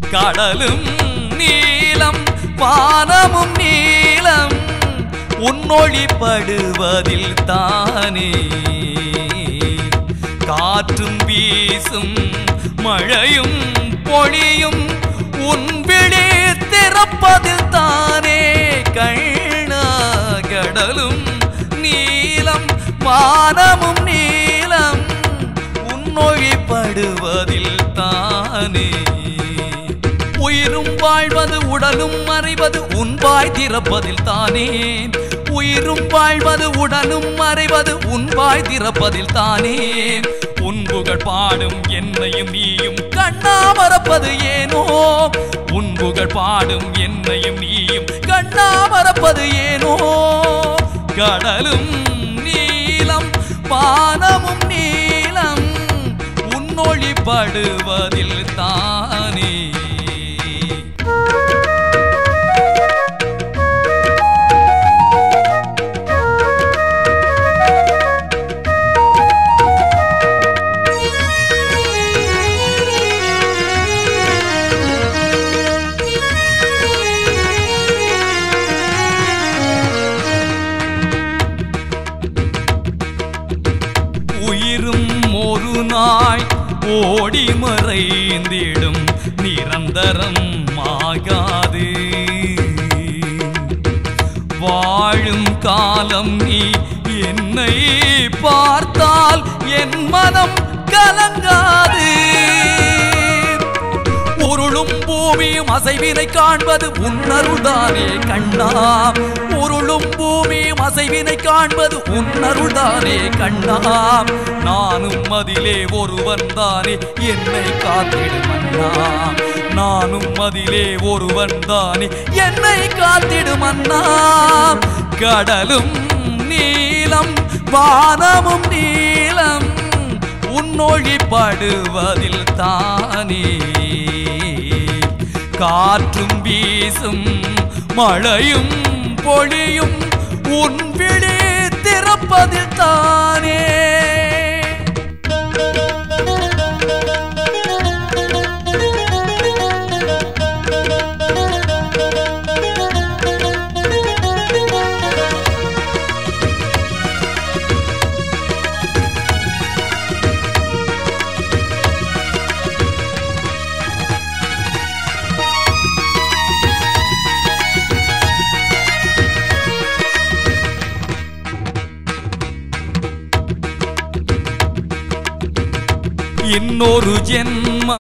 கடலும் நீலம் வானமும் நீலம் உன்னொழிப்படுவதில் தானே காற்றும் வீசும் மழையும் பொழியும் உன் விழி திறப்பதில் தானே கண்ணா கடலும் நீலம் வானமும் நீலம் உன்னொழிப்படுவதில் தானே உயிரும் வாழ்வது உடலும் மறைவது உன்பாய் திறப்பதில் தானே உயிரும் வாழ்வது உடலும் மறைவது உன்பாய் திறப்பதில் தானே உன்புகள் பாடும் என்னையும் நீயும் கண்ணா மறப்பது ஏனோ உன்புகள் பாடும் என்னையும் நீயும் கண்ணா மறப்பது ஏனோ கடலும் நீலம் வானமும் நீலம் உன்னொழிப்படுவதில் தானே உயிரும் ஒரு நாள் ஓடி மறைந்திடும் நிரந்தரம் ஆகாது வாழும் காலம் நீ என்னை பார்த்தால் என் மனம் கலங்காது உருளும் பூமியும் அசைவினை காண்பது உன்னருள்தானே கண்ணா உருளும் பூமியும் அசைவினை காண்பது உன்னருள்தானே கண்ணா நானும் அதிலே ஒருவன் தானே என்னை காத்திடும் அண்ணா நானும் அதிலே ஒருவன் தானே என்னை காத்திடும் அண்ணா கடலும் நீலம் வானமும் நீலம் உன்னொழிப்படுவதில் தானே காற்றும் வீசும் மழையும் பொழியும் உன் விழி திறப்பதில் தானே இன்னொரு ஜென்ம